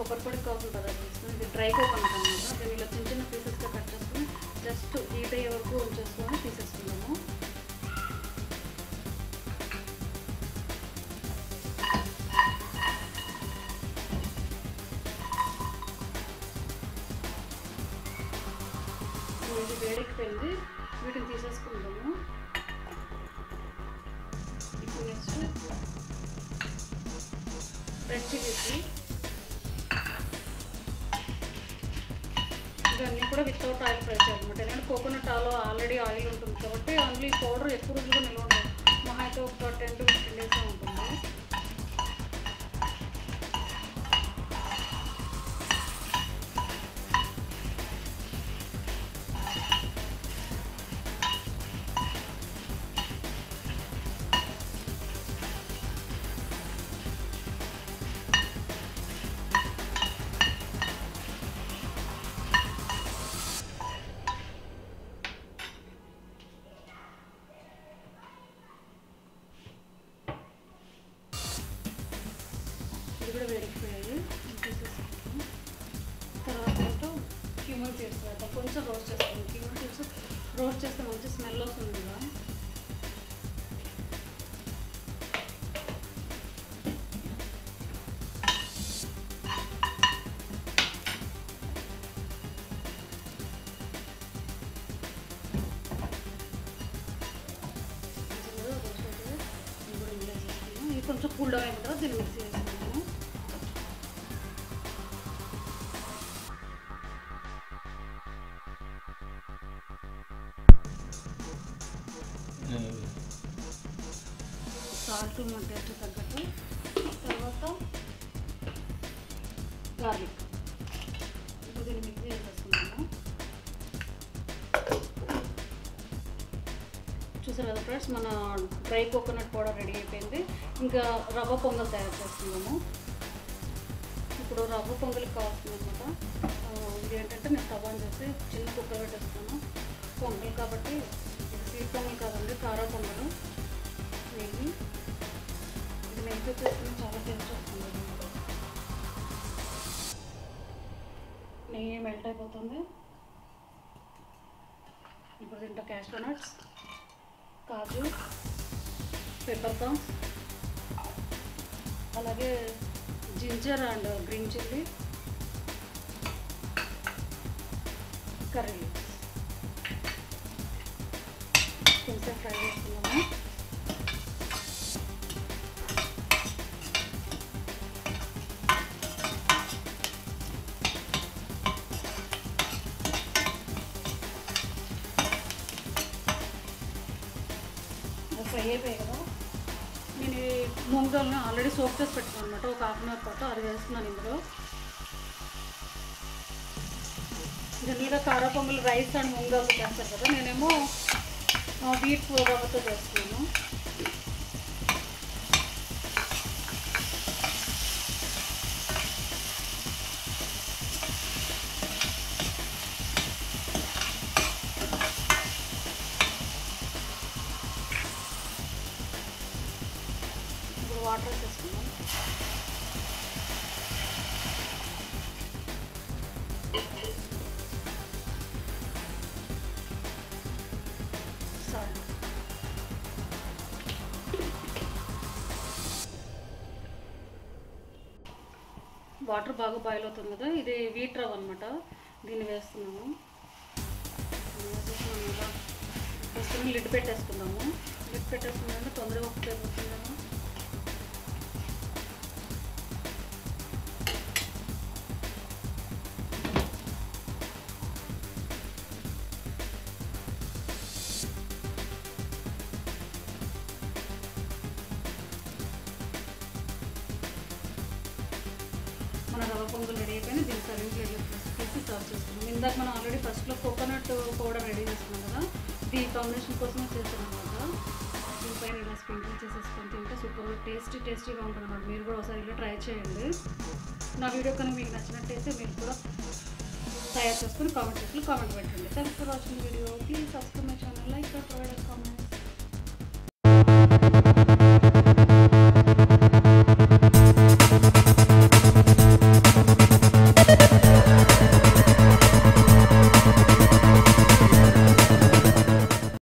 కొబ్బరి పొడి కాకుండా అది తీసుకుని ఇది డ్రై కోకోనట్ అనమాట దీన్ని ఇలా చిన్న చిన్న పీసెస్గా కట్ చేసుకుని జస్ట్ హీట్ అయ్యే వరకు ఉంచేసుకొని తీసేసుకున్నాము ఇది వేడెక్కిపోయింది వీటిని తీసేసుకుందాము ఇప్పుడు నెక్స్ట్ రెడ్ చిల్లీస్ ఇవన్నీ కూడా వితౌట్ ఆయిల్ ఫ్రై చేయాలన్నమాట ఎందుకంటే కోకోనట్ ఆలో ఆల్రెడీ ఆయిల్ ఉంటుంది కాబట్టి ఓన్లీ పౌడర్ ఎక్కువ రోజులు నిల్వ ఉండదు మహా అయితే ఒక టెన్ టు ఫిఫ్టీన్ డేస్ ఉంటుంది ఇది కూడా వేడిపోయాయి తీసేసుకుంటాము తర్వాత ఏంటో క్యూమర్ సీడ్స్ వేద్దాం కొంచెం రోస్ట్ చేస్తాము క్యూమర్ సీడ్స్ రోస్ట్ చేస్తే మంచి స్మెల్ వస్తుంది కదా ఇది కూడా రోస్ట్ అయితే ఇది కూడా ఇందులో వేసేసుకున్నాము. ఇది కొంచెం కూల్ డౌన్ అయిన తర్వాత దీన్ని మిక్సీ వేసుకున్నాము సాల్ట్ మన టేస్ట్ తగ్గట్టు తర్వాత గార్లిక్ ఇప్పుడు దీన్ని మిక్సీ చేసేసుకున్నాము చూసారు కదా ఫ్రెండ్స్ మన డ్రై కోకోనట్ పౌడర్ రెడీ అయిపోయింది ఇంకా రవ్వ పొంగల్ తయారు చేస్తున్నాము ఇప్పుడు రవ్వ పొంగల్కి కావాల్సింది అనమాట ఇది ఏంటంటే నేను స్టవ్ ఆన్ చేసి చిన్న కుక్కర్ పెట్టేస్తాను పొంగల్ కాబట్టి ఇది స్వీట్ పొంగల్ కాదండి కారా పొంగల్ నెయ్యి ఇది నెయ్యితో చేసుకుని చాలా టేస్ట్ వస్తుంది అన్నమాట. నెయ్యి మెల్ట్ అయిపోతుంది ఇప్పుడు దీంట్లో క్యాష్ నట్స్ కాజు పెప్పర్ కార్న్స్ అలాగే ginger and green chilli curry కొంచెం ఫ్రై చేసుకున్నాము అది ఫ్రై అయిపోయాయి కదా నేను ఈ మూంగ్ దాల్ని ఆల్రెడీ సోప్ చేసి పెట్టుకున్నాను అనమాట ఒక హాఫ్ అన్ అవర్ పాటు అది వేస్తున్నాను ఇందులో జనరల్గా కారా పొంగల్ రైస్ అండ్ మూంగ్ దాల్తో చేస్తారు కదా నేనేమో వీట్ రవ్వతో చేస్తున్నాను ఇప్పుడు వాటర్ వేసేసుకుందాం సాల్ట్ వాటర్ బాగా బాయిల్ అవుతుంది కదా ఇది వీట్ రవ్ అనమాట దీన్ని వేస్తున్నాము దీన్ని వేసేస్తున్నాం కదా వేసుకుని లిడ్ పెట్టేసుకుందాము లిడ్ పెట్టేసుకున్నాక తొందరగా కుక్ అయిపోతుందేమో మన రవ్వ పొంగల్ రెడీ అయిపోయింది దీన్ని సర్వింగ్ ప్లేట్లో తీసి సర్వ్ చేసుకున్నాం ఇందాక మనం ఆల్రెడీ ఫస్ట్లో కోకోనట్ పౌడర్ రెడీ చేసుకున్నాం కదా ఇది కాంబినేషన్ కోసమే చేసాం అనమాట దీనిపైన ఇలా స్ప్రింకిల్ చేసేసుకొని తింటే సూపర్ టేస్టీ టేస్టీగా ఉంటుంది అన్నమాట మీరు కూడా ఒకసారి ఇలా ట్రై చేయండి నా వీడియో కనుక మీకు నచ్చినట్టయితే మీరు కూడా తయారు చేసుకుని కామెంట్ సెక్షన్లో కామెంట్ పెట్టండి thanks for watching video please subscribe my channel like provide comments